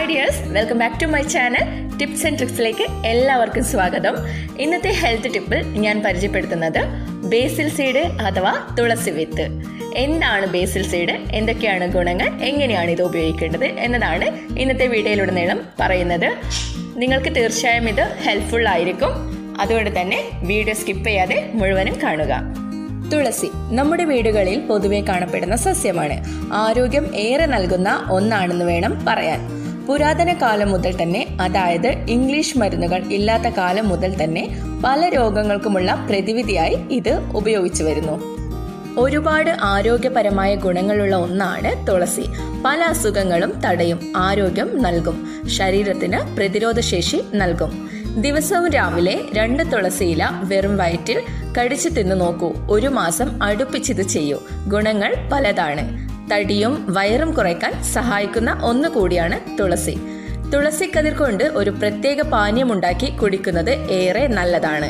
hi dears welcome back to my channel tips and ട്രിക്സിലേക്ക് എല്ലാവർക്കും സ്വാഗതം ഇന്നത്തെ ഹെൽത്ത് ടിപ്പിൽ ഞാൻ പരിചയപ്പെടുത്തുന്നത് ബേസിൽ സീഡ് അഥവാ തുളസി വിത്ത് എന്താണ് ബേസിൽ സീഡ് എന്തൊക്കെയാണ് ഗുണങ്ങൾ എങ്ങനെയാണ് ഇത് ഉപയോഗിക്കേണ്ടത് എന്നതാണ് ഇന്നത്തെ വീഡിയോയിലുടനീളം പറയുന്നത് നിങ്ങൾക്ക് തീർച്ചയായും ഇത് ഹെൽപ്ഫുൾ ആയിരിക്കും അതുകൊണ്ട് തന്നെ വീഡിയോ സ്കിപ്പ് ചെയ്യാതെ മുഴുവനും കാണുക തുളസി നമ്മുടെ വീടുകളിൽ പൊതുവെ കാണപ്പെടുന്ന സസ്യമാണ് ആരോഗ്യം ഏറെ നൽകുന്ന ഒന്നാണെന്ന് വേണം പറയാൻ പുരാതന കാലം മുതൽ തന്നെ അതായത് ഇംഗ്ലീഷ് മരുന്നുകൾ ഇല്ലാത്ത കാലം മുതൽ തന്നെ പല രോഗങ്ങൾക്കുമുള്ള പ്രതിവിധിയായി ഇത് ഉപയോഗിച്ചു വരുന്നു ഒരുപാട് ആരോഗ്യപരമായ ഗുണങ്ങളുള്ള ഒന്നാണ് തുളസി പല അസുഖങ്ങളും തടയും ആരോഗ്യം നൽകും ശരീരത്തിന് പ്രതിരോധശേഷി നൽകും ദിവസവും രാവിലെ രണ്ട് തുളസിയില വെറും വയറ്റിൽ കടിച്ചു തിന്നു നോക്കൂ ഒരു മാസം അടുപ്പിച്ചിത് ചെയ്യൂ ഗുണങ്ങൾ പലതാണ് തടിയും വയറും കുറയ്ക്കാൻ സഹായിക്കുന്ന ഒന്ന് കൂടിയാണ് തുളസി തുളസി കതിർ കൊണ്ട് ഒരു പ്രത്യേക പാനീയമുണ്ടാക്കി കുടിക്കുന്നത് ഏറെ നല്ലതാണ്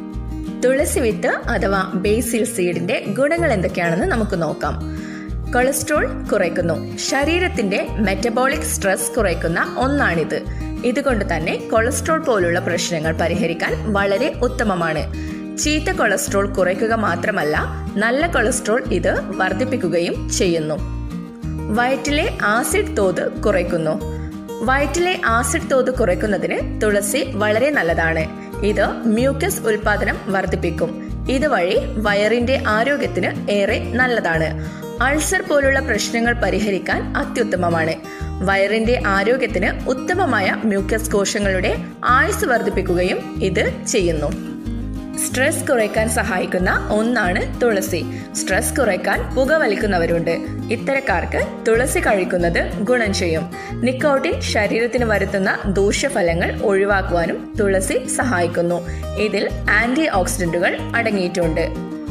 തുളസി വിത്ത് അഥവാ ബേസിൽ സീഡിന്റെ ഗുണങ്ങൾ എന്തൊക്കെയാണെന്ന് നമുക്ക് നോക്കാം കൊളസ്ട്രോൾ കുറയ്ക്കുന്നു ശരീരത്തിന്റെ മെറ്റബോളിക് സ്ട്രെസ് കുറയ്ക്കുന്ന ഒന്നാണിത് ഇതുകൊണ്ട് തന്നെ കൊളസ്ട്രോൾ പോലുള്ള പ്രശ്നങ്ങൾ പരിഹരിക്കാൻ വളരെ ഉത്തമമാണ് ചീത്ത കൊളസ്ട്രോൾ കുറയ്ക്കുക മാത്രമല്ല നല്ല കൊളസ്ട്രോൾ ഇത് വർദ്ധിപ്പിക്കുകയും ചെയ്യുന്നു വയറ്റിലെ ആസിഡ് തോത് കുറയ്ക്കുന്നു വയറ്റിലെ ആസിഡ് തോത് കുറയ്ക്കുന്നതിന് തുളസി വളരെ നല്ലതാണ് ഇത് മ്യൂക്കസ് ഉൽപാദനം വർദ്ധിപ്പിക്കും ഇതുവഴി വയറിന്റെ ആരോഗ്യത്തിന് ഏറെ നല്ലതാണ് അൾസർ പോലുള്ള പ്രശ്നങ്ങൾ പരിഹരിക്കാൻ അത്യുത്തമമാണ് വയറിന്റെ ആരോഗ്യത്തിന് ഉത്തമമായ മ്യൂക്കസ് കോശങ്ങളുടെ ആയുസ് വർദ്ധിപ്പിക്കുകയും ഇത് ചെയ്യുന്നു സ്ട്രെസ് കുറയ്ക്കാൻ സഹായിക്കുന്ന ഒന്നാണ് തുളസി സ്ട്രെസ് കുറയ്ക്കാൻ പുകവലിക്കുന്നവരുണ്ട് ഇത്തരക്കാർക്ക് തുളസി കഴിക്കുന്നത് ഗുണം ചെയ്യും നിക്കോട്ടിൻ ശരീരത്തിന് വരുത്തുന്ന ദൂഷ്യഫലങ്ങൾ ഒഴിവാക്കുവാനും തുളസി സഹായിക്കുന്നു ഇതിൽ ആന്റി ഓക്സിഡന്റുകൾ അടങ്ങിയിട്ടുണ്ട്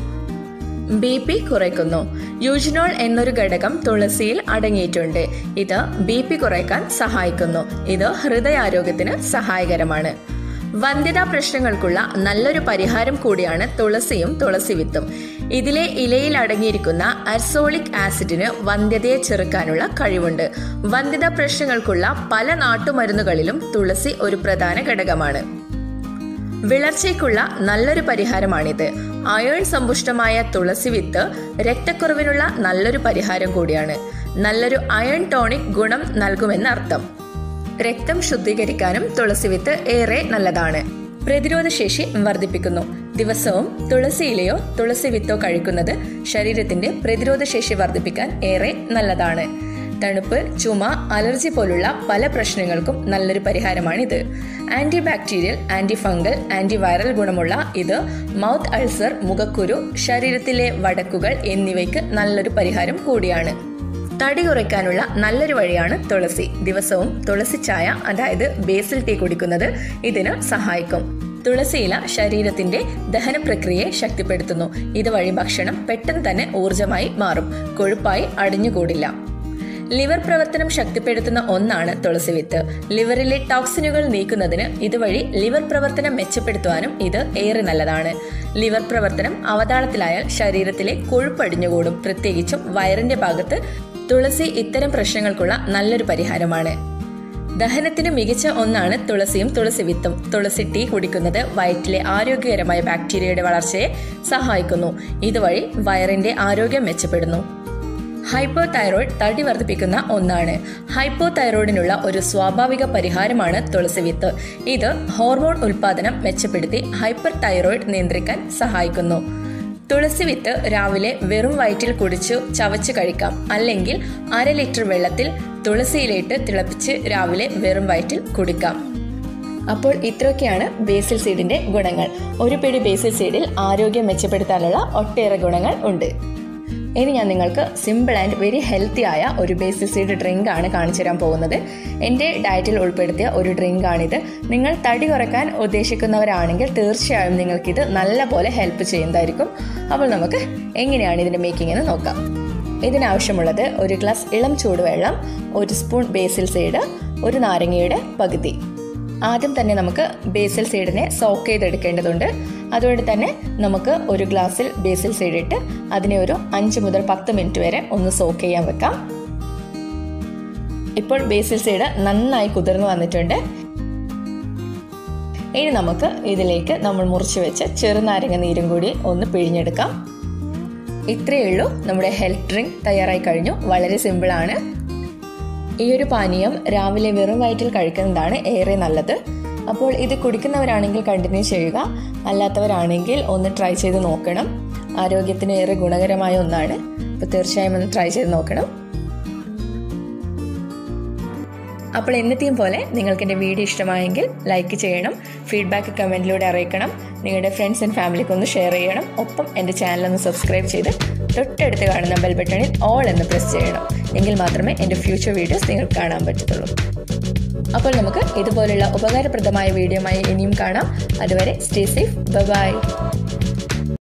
ബി പി കുറയ്ക്കുന്നു യൂജിനോൾ എന്നൊരു ഘടകം തുളസിയിൽ അടങ്ങിയിട്ടുണ്ട് ഇത് ബി പി കുറയ്ക്കാൻ സഹായിക്കുന്നു ഇത് ഹൃദയാരോഗ്യത്തിന് സഹായകരമാണ് വന്ധ്യതാ പ്രശ്നങ്ങൾക്കുള്ള നല്ലൊരു പരിഹാരം കൂടിയാണ് തുളസിയും തുളസി വിത്തും ഇതിലെ ഇലയിൽ അടങ്ങിയിരിക്കുന്ന അർസോളിക് ആസിഡിന് വന്ധ്യതയെ ചെറുക്കാനുള്ള കഴിവുണ്ട് വന്ധ്യതാ പ്രശ്നങ്ങൾക്കുള്ള പല നാട്ടുമരുന്നുകളിലും തുളസി ഒരു പ്രധാന ഘടകമാണ് വിളർച്ചയ്ക്കുള്ള നല്ലൊരു പരിഹാരമാണിത് അയേൺ സമ്പുഷ്ടമായ തുളസി വിത്ത് രക്തക്കുറവിനുള്ള നല്ലൊരു പരിഹാരം കൂടിയാണ് നല്ലൊരു അയൺ ടോണിക് ഗുണം നൽകുമെന്നർത്ഥം രക്തം ശുദ്ധീകരിക്കാനും തുളസി വിത്ത് ഏറെ നല്ലതാണ് പ്രതിരോധ ശേഷി വർദ്ധിപ്പിക്കുന്നു ദിവസവും തുളസിയിലയോ തുളസി വിത്തോ കഴിക്കുന്നത് ശരീരത്തിന്റെ പ്രതിരോധ ശേഷി വർദ്ധിപ്പിക്കാൻ ഏറെ നല്ലതാണ് തണുപ്പ് ചുമ അലർജി പോലുള്ള പല പ്രശ്നങ്ങൾക്കും നല്ലൊരു പരിഹാരമാണിത് anti bacterial anti fungal anti viral ഗുണമുള്ള ഇത് മൗത്ത് അൾസർ മുഖക്കുരു ശരീരത്തിലെ വടക്കുകൾ എന്നിവയ്ക്ക് നല്ലൊരു പരിഹാരം കൂടിയാണ് തടി കുറയ്ക്കാനുള്ള നല്ലൊരു വഴിയാണ് തുളസി ദിവസവും തുളസി ചായ അതായത് ബേസിൽ ടീ കുടിക്കുന്നത് ഇതിന് സഹായിക്കും തുളസിയില ശരീരത്തിന്റെ ദഹന പ്രക്രിയയെ ശക്തിപ്പെടുത്തുന്നു ഇതുവഴി ഭക്ഷണം പെട്ടെന്ന് തന്നെ ഊർജമായി മാറും കൊഴുപ്പായി അടിഞ്ഞുകൂടില്ല ലിവർ പ്രവർത്തനം ശക്തിപ്പെടുത്തുന്ന ഒന്നാണ് തുളസി വിത്ത് ലിവറിലെ ടോക്സിനുകൾ നീക്കുന്നതിന് ഇതുവഴി ലിവർ പ്രവർത്തനം മെച്ചപ്പെടുത്തുവാനും ഇത് ഏറെ നല്ലതാണ് ലിവർ പ്രവർത്തനം അവതാളത്തിലായാൽ ശരീരത്തിലെ കൊഴുപ്പടിഞ്ഞുകൂടും പ്രത്യേകിച്ചും വയറിന്റെ ഭാഗത്ത് തുളസി ഇത്തരം പ്രശ്നങ്ങൾക്കുള്ള നല്ലൊരു പരിഹാരമാണ് ദഹനത്തിന് മികച്ച ഒന്നാണ് തുളസിയും തുളസി വിത്തും തുളസി ടീ കുടിക്കുന്നത് വയറ്റിലെ ആരോഗ്യകരമായ ബാക്ടീരിയയുടെ വളർച്ചയെ സഹായിക്കുന്നു ഇതുവഴി വയറിന്റെ ആരോഗ്യം മെച്ചപ്പെടുന്നു ഹൈപ്പോ തൈറോയിഡ് തടി വർദ്ധിപ്പിക്കുന്ന ഒന്നാണ് ഹൈപ്പോ തൈറോയിഡിനുള്ള ഒരു സ്വാഭാവിക പരിഹാരമാണ് തുളസി വിത്ത് ഇത് ഹോർമോൺ ഉൽപാദനം മെച്ചപ്പെടുത്തി ഹൈപ്പർ തൈറോയിഡ് നിയന്ത്രിക്കാൻ സഹായിക്കുന്നു തുളസി വിത്ത് രാവിലെ വെറും വയറ്റിൽ കുടിച്ചു ചവച്ച് കഴിക്കാം അല്ലെങ്കിൽ അര ലിറ്റർ വെള്ളത്തിൽ തുളസിയിലിട്ട് തിളപ്പിച്ച് രാവിലെ വെറും വയറ്റിൽ കുടിക്കാം അപ്പോൾ ഇത്രയൊക്കെയാണ് ബേസിൽ സീഡിന്റെ ഗുണങ്ങൾ ഒരു പിടി ബേസിൽ സീഡിൽ ആരോഗ്യം മെച്ചപ്പെടുത്താനുള്ള ഒട്ടേറെ ഗുണങ്ങൾ ഉണ്ട് ഇനി ഞാൻ നിങ്ങൾക്ക് സിമ്പിൾ ആൻഡ് വെരി ഹെൽത്തി ആയ ഒരു ബേസിൽ സീഡ് ഡ്രിങ്ക് ആണ് കാണിച്ചു തരാൻ പോകുന്നത് എൻ്റെ ഡയറ്റിൽ ഉൾപ്പെടുത്തിയ ഒരു ഡ്രിങ്ക് ആണിത് നിങ്ങൾ തടി കുറയ്ക്കാൻ ഉദ്ദേശിക്കുന്നവരാണെങ്കിൽ തീർച്ചയായും നിങ്ങൾക്കിത് നല്ല പോലെ ഹെൽപ്പ് ചെയ്യുന്നതായിരിക്കും അപ്പോൾ നമുക്ക് എങ്ങനെയാണ് ഇതിൻ്റെ മേക്കിംഗ് എന്ന് നോക്കാം ഇതിനാവശ്യമുള്ളത് ഒരു ഗ്ലാസ് ഇളം ചൂടുവെള്ളം ഒരു സ്പൂൺ ബേസിൽ സീഡ് ഒരു നാരങ്ങയുടെ പകുതി ആദ്യം തന്നെ നമുക്ക് ബേസിൽ സീഡിനെ സോക്ക് ചെയ്തെടുക്കേണ്ടതുണ്ട് അതുകൊണ്ട് തന്നെ നമുക്ക് ഒരു ഗ്ലാസ്സിൽ ബേസിൽ സീഡ് ഇട്ട് അതിനെ ഒരു അഞ്ച് മുതൽ പത്ത് മിനിറ്റ് വരെ ഒന്ന് സോക്ക് ചെയ്യാൻ വെക്കാം ഇപ്പോൾ ബേസിൽ സീഡ് നന്നായി കുതിർന്നു വന്നിട്ടുണ്ട് ഇനി നമുക്ക് ഇതിലേക്ക് നമ്മൾ മുറിച്ച് വെച്ച ചെറുനാരങ്ങ നീരും കൂടി ഒന്ന് പിഴിഞ്ഞെടുക്കാം ഇത്രയേ ഉള്ളൂ നമ്മുടെ ഹെൽത്ത് ഡ്രിങ്ക് തയ്യാറായി കഴിഞ്ഞു വളരെ സിമ്പിളാണ് ഈ ഒരു പാനീയം രാവിലെ വെറും വയറ്റിൽ കഴിക്കുന്നതാണ് ഏറെ നല്ലത് അപ്പോൾ ഇത് കുടിക്കുന്നവരാണെങ്കിൽ കണ്ടിന്യൂ ചെയ്യുക അല്ലാത്തവരാണെങ്കിൽ ഒന്ന് ട്രൈ ചെയ്ത് നോക്കണം ആരോഗ്യത്തിന് ഏറെ ഗുണകരമായ ഒന്നാണ് അപ്പോൾ തീർച്ചയായും ഒന്ന് ട്രൈ ചെയ്ത് നോക്കണം അപ്പോൾ എന്നത്തെയും പോലെ നിങ്ങൾക്ക് എൻ്റെ വീഡിയോ ഇഷ്ടമായെങ്കിൽ ലൈക്ക് ചെയ്യണം ഫീഡ്ബാക്ക് കമൻറ്റിലൂടെ അറിയിക്കണം നിങ്ങളുടെ ഫ്രണ്ട്സ് ആൻഡ് ഫാമിലിക്ക് ഒന്ന് ഷെയർ ചെയ്യണം ഒപ്പം എൻ്റെ ചാനൽ ഒന്ന് സബ്സ്ക്രൈബ് ചെയ്ത് തൊട്ടടുത്ത് കാണുന്ന ബെൽ ബട്ടണിൽ ഓൾ എന്ന് പ്രസ് ചെയ്യണം എങ്കിൽ മാത്രമേ എൻ്റെ ഫ്യൂച്ചർ വീഡിയോസ് നിങ്ങൾക്ക് കാണാൻ പറ്റത്തുള്ളൂ അപ്പോൾ നമുക്ക് ഇതുപോലുള്ള ഉപകാരപ്രദമായ വീഡിയോമായി ഇനിയും കാണാം അതുവരെ സ്റ്റേ സേഫ് ബൈ